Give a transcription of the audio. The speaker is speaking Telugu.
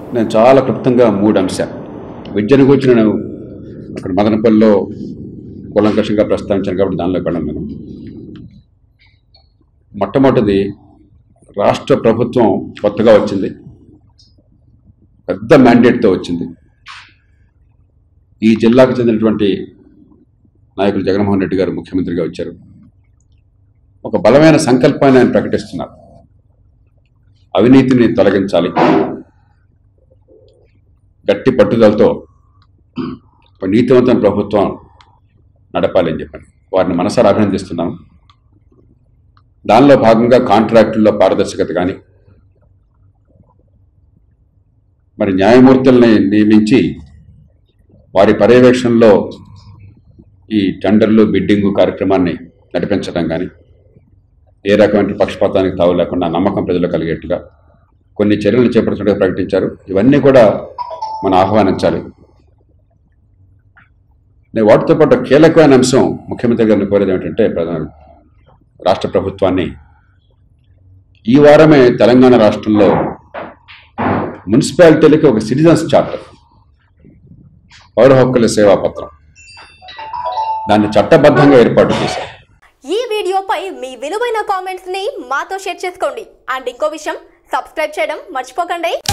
నేను చాలా క్లుప్తంగా మూడు అంశాలు విద్యను గురించి నేను అక్కడ మదనపల్లిలో కూలంకషంగా ప్రస్తావించాను కాబట్టి దానిలో కూడా నేను మొట్టమొదటిది రాష్ట్ర ప్రభుత్వం కొత్తగా వచ్చింది పెద్ద మ్యాండేట్తో వచ్చింది ఈ జిల్లాకు చెందినటువంటి నాయకులు జగన్మోహన్ రెడ్డి గారు ముఖ్యమంత్రిగా వచ్చారు ఒక బలమైన సంకల్పాన్ని ఆయన ప్రకటిస్తున్నారు అవినీతిని తొలగించాలి గట్టి పట్టుదలతో ఒక నీతివంతమైన ప్రభుత్వం నడపాలి అని చెప్పాను వారిని మనసారా అభినందిస్తున్నాను దానిలో భాగంగా కాంట్రాక్టుల్లో పారదర్శకత కానీ మరి న్యాయమూర్తుల్ని నియమించి వారి పర్యవేక్షణలో ఈ టెండర్లు బిడ్డింగు కార్యక్రమాన్ని నడిపించడం కానీ ఏ రకమైన పక్షపాతానికి తావు లేకుండా నమ్మకం ప్రజలు కలిగేట్టుగా కొన్ని చర్యలు చేపడుతున్నట్టు ప్రకటించారు ఇవన్నీ కూడా మనం ఆహ్వానించాలి నేను వాటితో పాటు కీలకమైన అంశం ముఖ్యమంత్రి గారిని కోరేది ఏమిటంటే ప్రధాన రాష్ట్ర ప్రభుత్వాన్ని ఈ వారమే తెలంగాణ రాష్ట్రంలో మున్సిపాలిటీలకి ఒక సిటిజన్స్ చార్టర్ పౌర హక్కుల సేవా పత్రం దాన్ని చట్టబద్ధంగా ఏర్పాటు చేశారు ఈ వీడియోపై మీ విలువైన కామెంట్స్ ని మాతో షేర్ చేసుకోండి అండ్ ఇంకో విషయం సబ్స్క్రైబ్ చేయడం మర్చిపోకండి